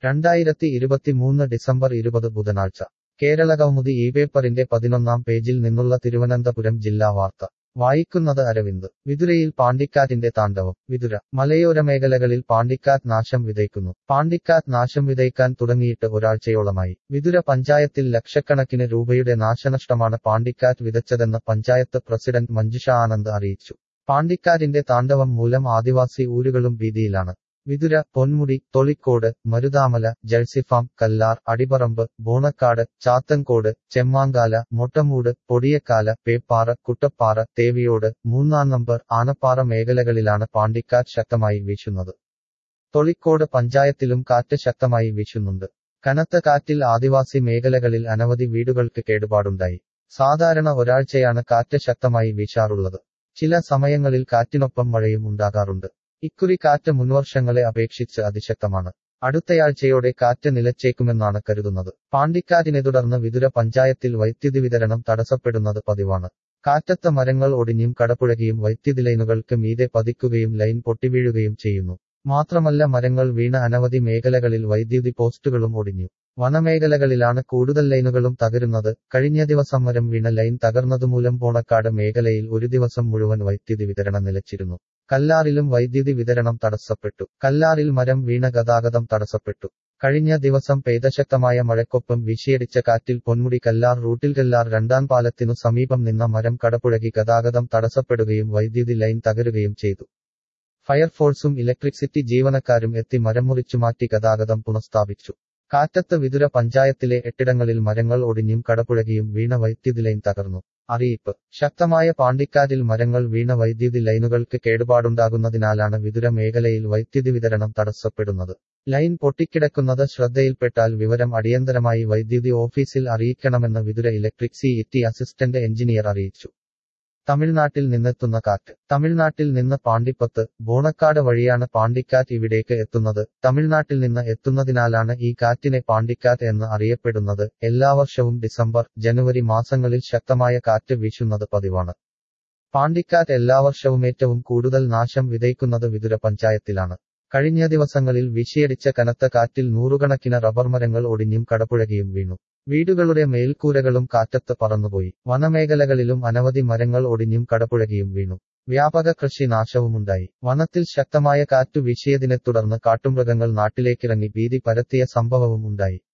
രണ്ടായിരത്തി ഇരുപത്തിമൂന്ന് ഡിസംബർ ഇരുപത് ബുധനാഴ്ച കേരളകൗമുദി ഈ പേപ്പറിന്റെ പതിനൊന്നാം പേജിൽ നിന്നുള്ള തിരുവനന്തപുരം ജില്ലാ വാർത്ത വായിക്കുന്നത് അരവിന്ദ് വിതുരയിൽ പാണ്ടിക്കാറ്റിന്റെ താണ്ഡവം വിതുര മലയോര മേഖലകളിൽ പാണ്ടിക്കാറ്റ് നാശം വിതയ്ക്കുന്നു പാണ്ടിക്കാറ്റ് നാശം വിതയ്ക്കാൻ തുടങ്ങിയിട്ട് ഒരാഴ്ചയോളമായി വിതുര പഞ്ചായത്തിൽ ലക്ഷക്കണക്കിന് രൂപയുടെ നാശനഷ്ടമാണ് പാണ്ടിക്കാറ്റ് വിതച്ചതെന്ന് പഞ്ചായത്ത് പ്രസിഡന്റ് മഞ്ജുഷ ആനന്ദ് അറിയിച്ചു പാണ്ടിക്കാറ്റിന്റെ താണ്ഡവം മൂലം ആദിവാസി ഊരുകളും ഭീതിയിലാണ് വിതുര പൊന്മുടി തൊളിക്കോട് മരുതാമല ജഴ്സിഫാം കല്ലാർ അടിപറമ്പ് ബോണക്കാട് ചാത്തൻകോട് ചെമ്മാങ്കാല മൊട്ടമൂട് പൊടിയക്കാല പേപ്പാറ കുട്ടപ്പാറ തേവിയോട് മൂന്നാം നമ്പർ ആനപ്പാറ മേഖലകളിലാണ് പാണ്ടിക്കാറ്റ് ശക്തമായി വീശുന്നത് തൊളിക്കോട് പഞ്ചായത്തിലും കാറ്റ് ശക്തമായി വീശുന്നുണ്ട് കനത്ത കാറ്റിൽ ആദിവാസി മേഖലകളിൽ അനവധി വീടുകൾക്ക് കേടുപാടുണ്ടായി സാധാരണ ഒരാഴ്ചയാണ് കാറ്റ് ശക്തമായി വീശാറുള്ളത് ചില സമയങ്ങളിൽ കാറ്റിനൊപ്പം മഴയും ഉണ്ടാകാറുണ്ട് ഇക്കുറി കാറ്റ് മുൻവർഷങ്ങളെ അപേക്ഷിച്ച് അതിശക്തമാണ് അടുത്തയാഴ്ചയോടെ കാറ്റ് നിലച്ചേക്കുമെന്നാണ് കരുതുന്നത് പാണ്ടിക്കാറ്റിനെ തുടർന്ന് വിതുര പഞ്ചായത്തിൽ വൈദ്യുതി വിതരണം തടസ്സപ്പെടുന്നത് പതിവാണ് കാറ്റത്ത മരങ്ങൾ ഒടിഞ്ഞും കടപുഴകിയും വൈദ്യുതി ലൈനുകൾക്ക് മീതെ പതിക്കുകയും ലൈൻ പൊട്ടിവീഴുകയും ചെയ്യുന്നു മാത്രമല്ല മരങ്ങൾ വീണ അനവധി മേഖലകളിൽ വൈദ്യുതി പോസ്റ്റുകളും ഒടിഞ്ഞു വനമേഖലകളിലാണ് കൂടുതൽ ലൈനുകളും തകരുന്നത് കഴിഞ്ഞ ദിവസം മരം വീണ ലൈൻ തകർന്നതുമൂലം പോണക്കാട് മേഖലയിൽ ഒരു ദിവസം മുഴുവൻ വൈദ്യുതി വിതരണം നിലച്ചിരുന്നു കല്ലാറിലും വൈദ്യുതി വിതരണം തടസ്സപ്പെട്ടു കല്ലാറിൽ മരം വീണ ഗതാഗതം തടസ്സപ്പെട്ടു കഴിഞ്ഞ ദിവസം പെയ്ത ശക്തമായ മഴക്കൊപ്പം വീശിയടിച്ച കാറ്റിൽ പൊന്മുടി കല്ലാർ റൂട്ടിൽ കല്ലാർ രണ്ടാം പാലത്തിനു സമീപം നിന്ന മരം കടപുഴകി ഗതാഗതം തടസ്സപ്പെടുകയും വൈദ്യുതി ലൈൻ തകരുകയും ചെയ്തു ഫയർഫോഴ്സും ഇലക്ട്രിസിറ്റി ജീവനക്കാരും എത്തി മരം മുറിച്ചുമാറ്റി ഗതാഗതം പുനഃസ്ഥാപിച്ചു കാറ്റത്ത് വിതുര പഞ്ചായത്തിലെ എട്ടിടങ്ങളിൽ മരങ്ങൾ ഒടിഞ്ഞും കടപുഴകിയും വീണ വൈദ്യുതി ലൈൻ തകർന്നു അറിയിപ്പ് ശക്തമായ പാണ്ടിക്കാറ്റിൽ മരങ്ങൾ വീണ വൈദ്യുതി ലൈനുകൾക്ക് കേടുപാടുണ്ടാകുന്നതിനാലാണ് വിതുര മേഖലയിൽ വൈദ്യുതി വിതരണം തടസ്സപ്പെടുന്നത് ലൈൻ പൊട്ടിക്കിടക്കുന്നത് ശ്രദ്ധയിൽപ്പെട്ടാൽ വിവരം അടിയന്തരമായി വൈദ്യുതി ഓഫീസിൽ അറിയിക്കണമെന്ന് Vithura electricity assistant engineer അറിയിച്ചു തമിഴ്നാട്ടിൽ നിന്നെത്തുന്ന കാറ്റ് തമിഴ്നാട്ടിൽ നിന്ന് പാണ്ടിപ്പത്ത് ബോണക്കാട് വഴിയാണ് പാണ്ടിക്കാറ്റ് ഇവിടേക്ക് എത്തുന്നത് തമിഴ്നാട്ടിൽ നിന്ന് എത്തുന്നതിനാലാണ് ഈ കാറ്റിനെ പാണ്ടിക്കാറ്റ് എന്ന് അറിയപ്പെടുന്നത് എല്ലാ വർഷവും ഡിസംബർ ജനുവരി മാസങ്ങളിൽ ശക്തമായ കാറ്റ് വീശുന്നത് പതിവാണ് പാണ്ടിക്കാറ്റ് എല്ലാ വർഷവും ഏറ്റവും കൂടുതൽ നാശം വിതയ്ക്കുന്നത് വിതുര പഞ്ചായത്തിലാണ് കഴിഞ്ഞ ദിവസങ്ങളിൽ വീശിയടിച്ച കനത്ത കാറ്റിൽ നൂറുകണക്കിന് റബ്ബർ മരങ്ങൾ ഒടിഞ്ഞും കടപുഴകിയും വീണു വീടുകളുടെ മേൽക്കൂരകളും കാറ്റത്ത് പറന്നുപോയി വനമേഖലകളിലും അനവധി മരങ്ങൾ ഒടിഞ്ഞും കടപുഴകിയും വീണു വ്യാപക കൃഷി നാശവുമുണ്ടായി വനത്തിൽ ശക്തമായ കാറ്റു വീശിയതിനെ തുടർന്ന് കാട്ടുമൃഗങ്ങൾ നാട്ടിലേക്കിറങ്ങി ഭീതി പരത്തിയ സംഭവവും ഉണ്ടായി